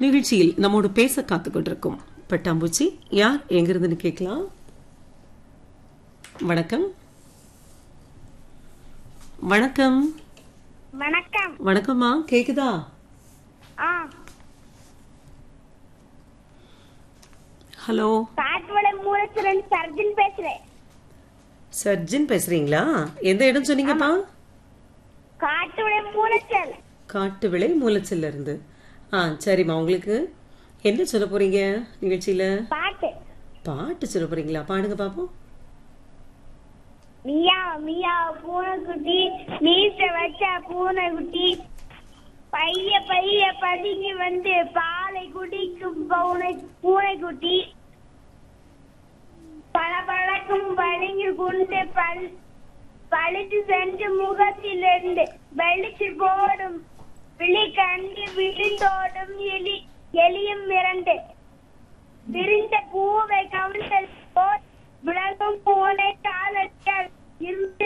நிகழ்ச்சியில் நம்மோடு பேச காத்து கொண்டிருக்கும் பட்டாம்பூச்சி யார் எங்கிருந்துன்னு கேட்கலாம் வணக்கம் வணக்கம் வணக்கம் வணக்கம்மா கேக்குதா ஆ ஹலோ காட்டுவளை மூலத்திலிருந்து சர்ஜன் பேசுறேன் சர்ஜன் பேசுறீங்களா எந்த இடம் சொன்னீங்கப்பா காட்டுவளை மூலச்சல் காட்டு விளை மூலச்சல்ல இருந்து ஆ சரிம்மா உங்களுக்கு என்ன சொல்ல போறீங்க நிகழ்ச்சியில பாட்டு பாட்டு சொல்ல போறீங்களா பாடுங்க பாப்போம் மியா மியா பூனைக்குட்டி நீச்ச வச்ச பூனைக்குட்டி பைய பைய பதுங்கி வந்து பாலை குடிக்கும் பூனை பூனைக்குட்டி பளபளக்கும் பதுங்கி கொண்டு பல் பழித்து சென்று முகத்திலிருந்து வெளிச்சு போடும் விழி கண்டு விழுந்தோடும் எலி எலியும் மிரண்டு விரிந்த பூவை கவிழ்ந்தல் போல் விலகும் பூனை காலத்தால் இருந்து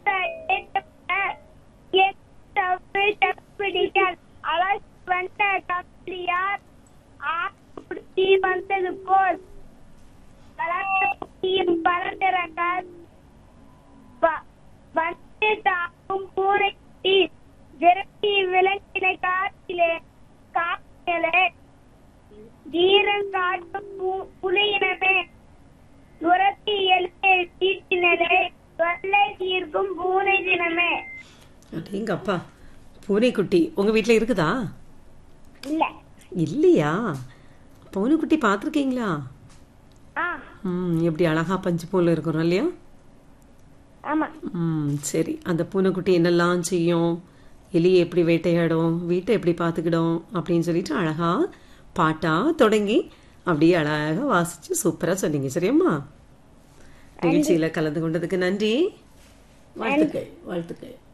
தப்பிடிக்கால் அழகு வந்த கப்பியார் ஆட்டி வந்தது போல் பலத்தையும் பறந்திறக்கால் வ- வந்து தாக்கும் பூனை விரட்டி விலங்கினை காட்டிலே காட்டிலே தீரம் காட்டும் பு- புலியினமே துரத்தி எழுப்பே தீட்டினரே தொல்லை தீர்க்கும் பூனை தினமே அடேங்க அப்பா பூனைக்குட்டி உங்க வீட்ல இருக்குதா இல்ல இல்லையா பூனைக்குட்டி பார்த்துருக்கீங்களா ஆ ம் எப்படி அழகா பஞ்சு போல இருக்கிறோம் இல்லையா ஆமா ம் சரி அந்த பூனைக்குட்டி என்னெல்லாம் செய்யும் எலியை எப்படி வேட்டையாடும் வீட்டை எப்படி பார்த்துக்கிடும் அப்படின்னு சொல்லிட்டு அழகா பாட்டா தொடங்கி அப்படியே அழகா வாசிச்சு சூப்பரா சொன்னீங்க சரியாம்மா நிகழ்ச்சியில கலந்து கொண்டதுக்கு நன்றி வாழ்த்துக்கள் வாழ்த்துக்கள்